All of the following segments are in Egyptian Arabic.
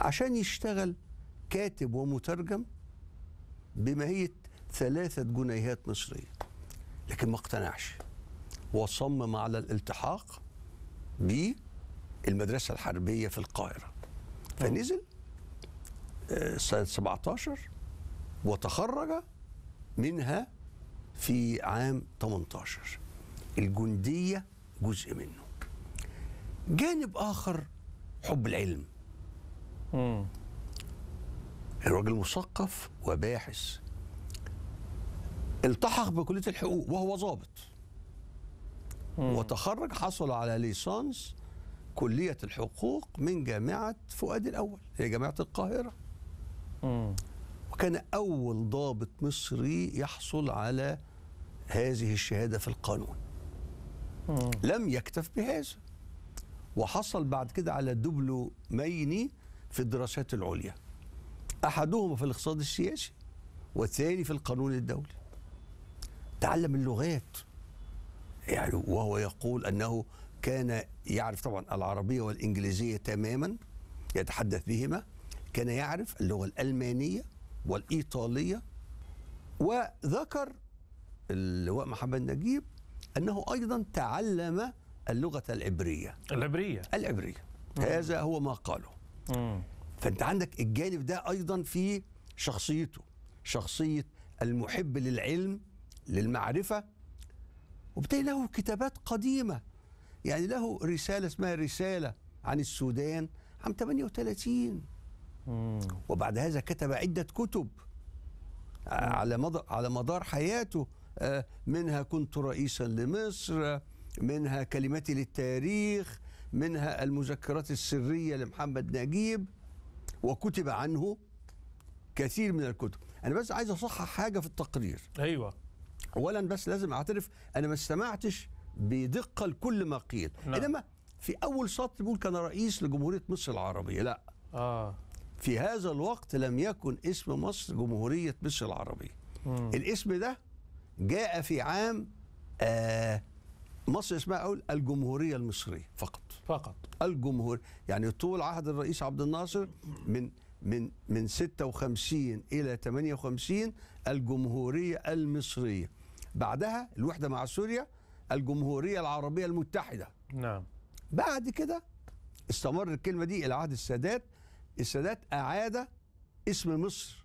عشان يشتغل كاتب ومترجم بماهية ثلاثة جنيهات مصرية لكن ما اقتنعش وصمم على الالتحاق بالمدرسة الحربية في القاهرة فنزل آه، سنة 17 وتخرج منها في عام 18 الجندية جزء منه جانب آخر حب العلم مم. الراجل مثقف وباحث التحق بكلية الحقوق وهو ضابط وتخرج حصل على ليسانس كلية الحقوق من جامعة فؤاد الأول هي جامعة القاهرة مم. وكان أول ضابط مصري يحصل على هذه الشهادة في القانون مم. لم يكتف بهذا وحصل بعد كده على دبلومين في الدراسات العليا أحدهما في الاقتصاد السياسي والثاني في القانون الدولي تعلم اللغات يعني وهو يقول أنه كان يعرف طبعا العربية والإنجليزية تماما يتحدث بهما كان يعرف اللغة الألمانية والإيطالية وذكر اللواء محمد نجيب أنه أيضا تعلم اللغة العبرية العبرية العبرية هذا هو ما قاله مم. فأنت عندك الجانب ده أيضا في شخصيته شخصية المحب للعلم للمعرفة وبالتالي له كتابات قديمة يعني له رسالة اسمها رسالة عن السودان عام 38 مم. وبعد هذا كتب عدة كتب على مدار على مدار حياته آه، منها كنت رئيسا لمصر منها كلماتي للتاريخ منها المذكرات السرية لمحمد نجيب وكتب عنه كثير من الكتب أنا بس عايز أصحح حاجة في التقرير ايوه اولا بس لازم اعترف انا ما استمعتش بدقه لكل ما قيل نعم. انما في اول سطر بيقول كان رئيس لجمهوريه مصر العربيه لا اه في هذا الوقت لم يكن اسم مصر جمهوريه مصر العربيه مم. الاسم ده جاء في عام آه مصر اسمها اقول الجمهوريه المصريه فقط فقط الجمهور يعني طول عهد الرئيس عبد الناصر من من من 56 الى 58 الجمهوريه المصريه بعدها الوحده مع سوريا الجمهوريه العربيه المتحده نعم بعد كده استمر الكلمه دي الى عهد السادات السادات اعاد اسم مصر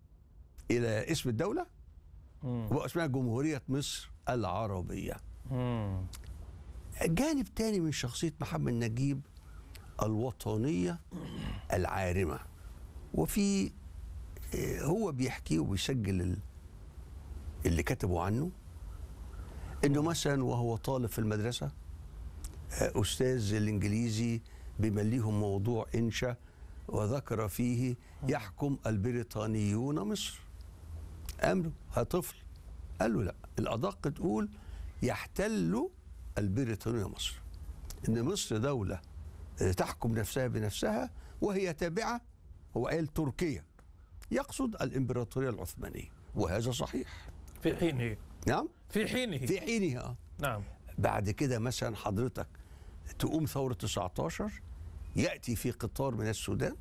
الى اسم الدوله مم. وبقى اسمها جمهوريه مصر العربيه مم. جانب تاني من شخصية محمد نجيب الوطنية العارمة وفي آه، هو بيحكي وبيسجل ال- اللي كتبوا عنه انه مثلا وهو طالب في المدرسة آه، استاذ الانجليزي بيمليهم موضوع انشا وذكر فيه يحكم البريطانيون مصر قام له ها طفل قال له لا الادق تقول يحتل البريطانية مصر ان مصر دولة آه، تحكم نفسها بنفسها وهي تابعة هو قال تركيا يقصد الامبراطورية العثمانية وهذا صحيح في حينه نعم في حينه في حينها نعم بعد كده مثلا حضرتك تقوم ثورة 19 يأتي في قطار من السودان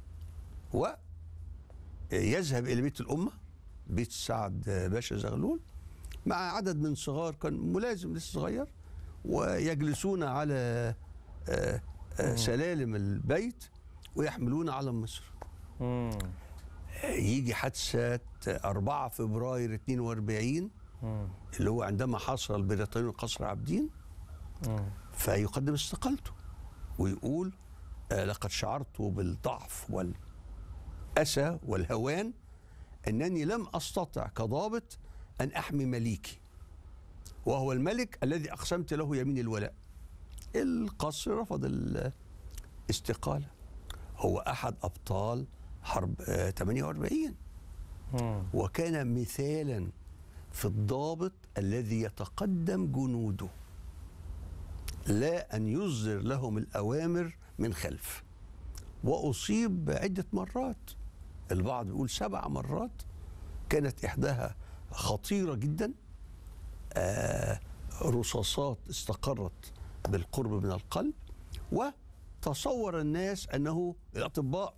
ويذهب إلى بيت الأمة بيت سعد باشا زغلول مع عدد من صغار كان ملازم لسه صغير ويجلسون على آه، آه، سلالم البيت ويحملون علم مصر مم. يجي حادثة 4 فبراير 42 مم. اللي هو عندما حاصر البريطانيون قصر عابدين مم. فيقدم استقالته ويقول آه لقد شعرت بالضعف والأسى والهوان أنني لم أستطع كضابط أن أحمي مليكي وهو الملك الذي أقسمت له يمين الولاء القصر رفض الاستقالة هو أحد أبطال حرب آه 48 مم. وكان مثالا في الضابط الذي يتقدم جنوده لا أن يصدر لهم الأوامر من خلف وأصيب عدة مرات البعض يقول سبع مرات كانت إحداها خطيرة جدا آه رصاصات استقرت بالقرب من القلب وتصور الناس أنه الأطباء